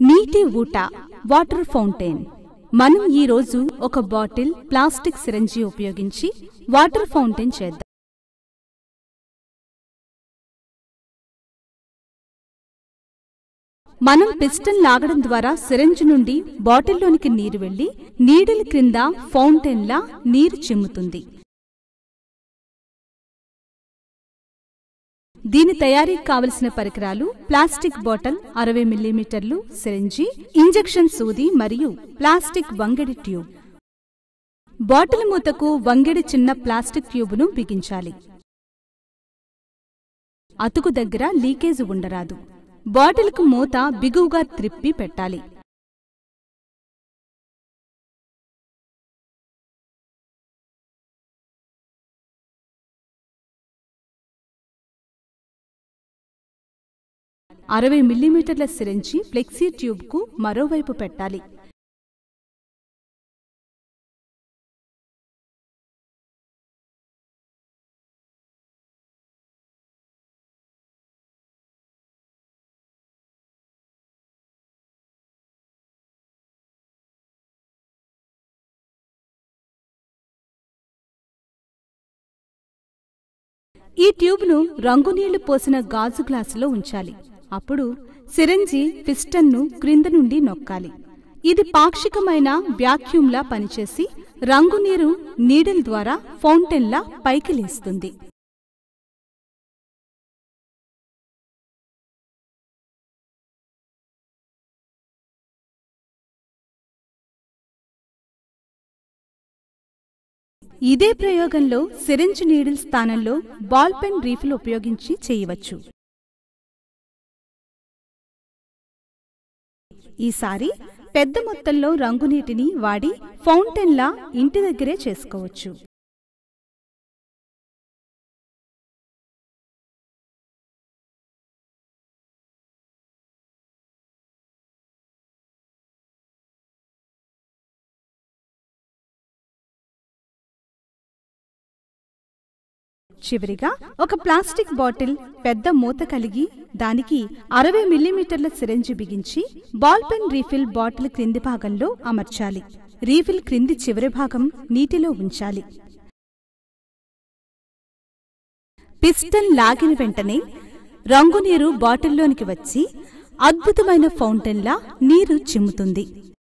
నీటి ఊట water fountain మనం ఈ రోజు ఒక బాటిల్ ప్లాస్టిక్ సిరంజి ఉపయోగించి వాటర్ ఫౌంటైన్ చేద్దాం మనం పిస్టన్ లాగడం ద్వారా సిరంజ్ నుండి బాటిల్లోనికి నీరు వెళ్లి నీడిల్ క్రింద ఫౌంటైన్లా నీరు చిమ్ముతుంది దీని తయారీకి కావలసిన పరికరాలు ప్లాస్టిక్ బాటిల్ అరవై మిల్లీమీటర్లు సిరంజి ఇంజెక్షన్ సూది మరియు ప్లాస్టిక్ వంగడి ట్యూబ్ బాటిల్ మూతకు వంగడి చిన్న ప్లాస్టిక్ ట్యూబును బిగించాలి అతుకు దగ్గర లీకేజ్ ఉండరాదు బాటిల్కు మూత బిగువుగా త్రిప్పి పెట్టాలి అరవై మిల్లీమీటర్ల సిరంజి ఫ్లెక్సీ ట్యూబ్కు మరోవైపు పెట్టాలి ఈ ట్యూబ్ను రంగునీళ్లు పోసిన గాజు గ్లాసులో ఉంచాలి అప్పుడు సిరంజి పిస్టన్ను క్రింద నుండి నొక్కాలి ఇది పాక్షికమైన వ్యాక్యూమ్లా పనిచేసి రంగునీరు నీడిల్ ద్వారా ఫౌంటైన్లా పైకి లేస్తుంది ఇదే ప్రయోగంలో సిరింజ్ నీడిల్ స్థానంలో బాల్ పెన్ రీఫిల్ ఉపయోగించి చేయవచ్చు ఈసారి పెద్ద మొత్తంలో రంగునీటిని వాడి ఫౌంటైన్లా ఇంటి దగ్గరే చేసుకోవచ్చు చివరిగా ఒక ప్లాస్టిక్ బాటిల్ పెద్ద మూత కలిగి దానికి అరవై మిల్లీమీటర్ల సిరంజి బిగించి బాల్ పెన్ రీఫిల్ బాటిల్ క్రింది భాగంలో అమర్చాలి రీఫిల్ క్రింది చివరి భాగం నీటిలో ఉంచాలి పిస్టన్ లాగిన వెంటనే రంగునీరు బాటిల్లోనికి వచ్చి అద్భుతమైన ఫౌంటైన్లా నీరు చిమ్ముతుంది